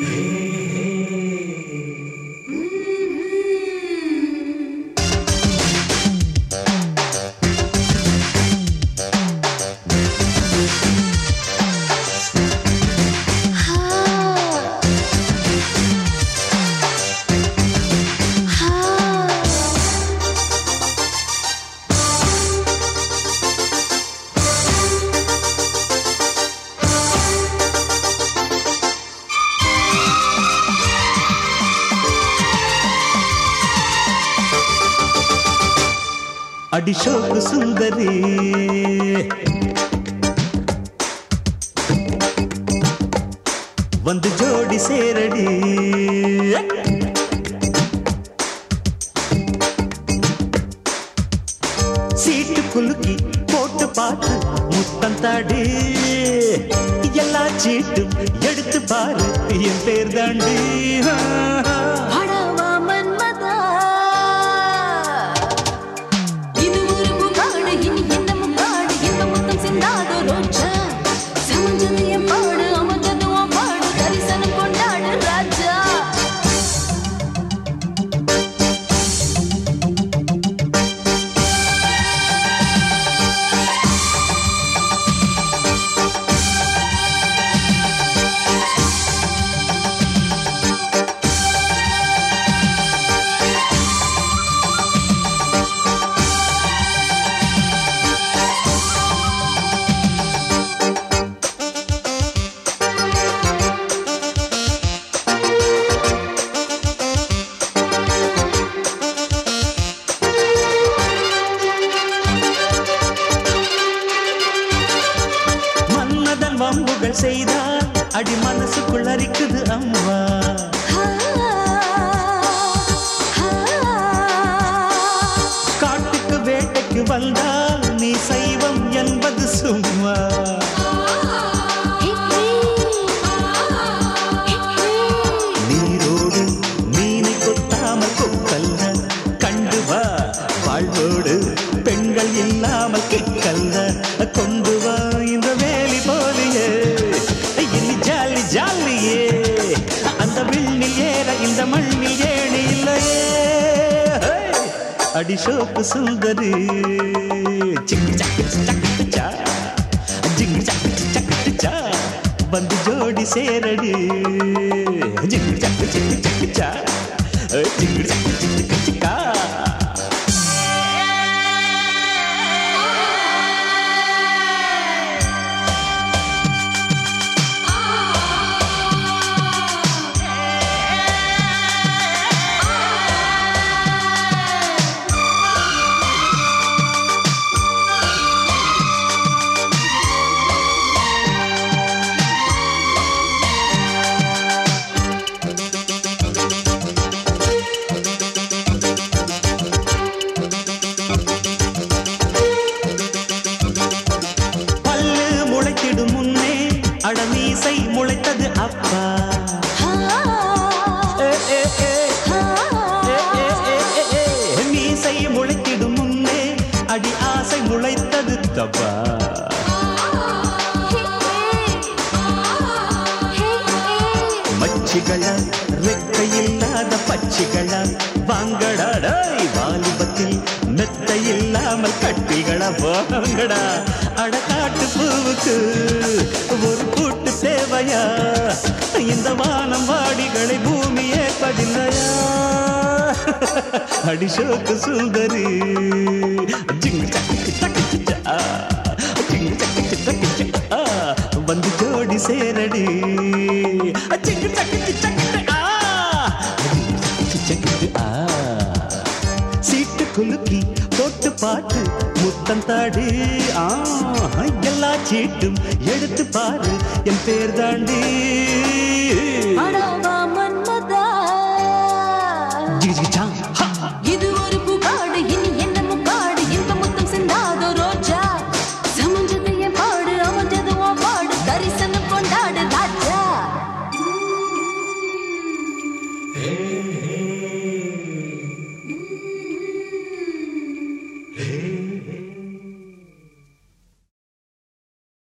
அடிஷோக்கு சுந்தரி வந்து ஜோடி சேரடி சீட்டு குலுக்கி போட்டு பார்த்து முத்தம் தாடி எல்லா சீட்டும் எடுத்து பாரு என் பேர் தாண்டி அடவா மன்மதா இது ஒரு முகாடு இனி இந்த முகாடு இந்த முத்தம் சிந்தாத ரோஜா சமஞ்சது என் பாடு அமர்ந்தது உன் பாடு தரிசனம் கொண்டாடு ராஜா மன்னதன் வம்புகள் செய்தால் அடி மனசுக்குள் அரிக்குது அம்மா ஆ, ஆ, காட்டுக்கு வேட்டைக்கு வந்தால் நீ சைவம் என்பது சும்மா ஹே, ஹே, ஹே, ஹே. நீரோடு மீனை கொத்தாமல் கொக்கல்ல கண்டு வா வாழ்வோடு பெண்கள் இல்லாமல் கிக்கல்ல கொண்டு வா இந்த வேலி போலியே இனி ஜாலி ஜாலியே அந்த விண்ணில் ஏற இந்த மண்ணில் ஏணி இல்லையே அடிஷோக்கு சுந்தரி சிக்கு சக்கு சக்கு சா ஜிங்கு சக்கு சக்கு சா வந்து ஜோடி சேரடி ஜிங்கு சக்கு சிக்கு சக்கு சா ஜிங்கு சக்கு சிக்கு சிக்கா பல்லு முளைத்திடும் முன்னே அடமீசை முளைத்தது அப்பா ஆ, ஏ, ஏ, ஏ. ஆ, ஏ, ஏ, ஏ, ஏ, ஏ. மீசை முளைத்திடும் முன்னே அடி ஆசை முளைத்தது தப்பா மச்சிகள ரெக்கையில்லாத பச்சிகள வாங்கடாடாய் வாலிபத்தில் மெத்த இல்லாமல் கட்டிகள வாங்கடா அடக்காட்டு பூவுக்கு ஒரு கூட்டு தேவையா இந்த வானம் வாடிகளை பூமியே பதில்லையா அடிஷோக்கு சுந்தரி ஜிங்கு சக்கு சக்கு சா ஜிங்கு சக்கு சக்கு சா வந்து ஜோடி சேரடி ஜிங்கு சக்கு சக்கு ஆ சக்கு ஆ சீட்டு குலுக்கி போட்டு பாட்டு முத்தம் தாடி ஆ எல்லா சீட்டும் எடுத்து பாரு என் பேர் தாண்டி அடவா